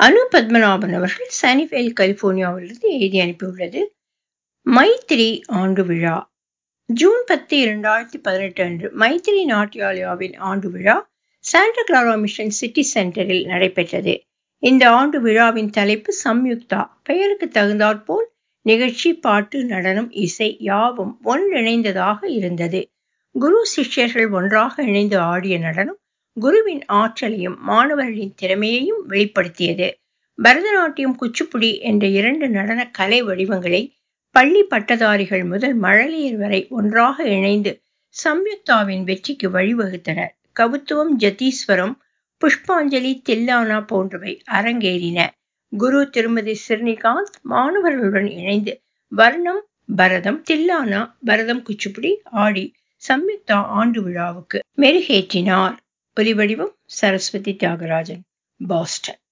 அனு பத்மநாபன் அவர்கள் சானிஃபைல் கலிபோர்னியாவிலிருந்து எழுதி அனுப்பியுள்ளது மைத்திரி ஆண்டு விழா ஜூன் பத்து இரண்டாயிரத்தி பதினெட்டு அன்று மைத்திரி நாட்டியாலயாவின் ஆண்டு விழா சாண்டா கிளாரா மிஷன் சிட்டி சென்டரில் நடைபெற்றது இந்த ஆண்டு விழாவின் தலைப்பு சம்யுக்தா பெயருக்கு தகுந்தாற்போல் நிகழ்ச்சி பாட்டு நடனம் இசை யாவும் ஒன்றிணைந்ததாக இருந்தது குரு சிஷ்யர்கள் ஒன்றாக இணைந்து ஆடிய நடனம் குருவின் ஆற்றலையும் மாணவர்களின் திறமையையும் வெளிப்படுத்தியது பரதநாட்டியம் குச்சிப்புடி என்ற இரண்டு நடன கலை வடிவங்களை பள்ளி பட்டதாரிகள் முதல் மழலையர் வரை ஒன்றாக இணைந்து சம்யுக்தாவின் வெற்றிக்கு வழிவகுத்தனர் கவுத்துவம் ஜத்தீஸ்வரம் புஷ்பாஞ்சலி தில்லானா போன்றவை அரங்கேறின குரு திருமதி சிறுனிகாந்த் மாணவர்களுடன் இணைந்து வர்ணம் பரதம் தில்லானா பரதம் குச்சிப்புடி ஆடி சம்யுக்தா ஆண்டு விழாவுக்கு மெருகேற்றினார் ஒலிவடிவம் சரஸ்வதி தியாகராஜன் பாஸ்டன்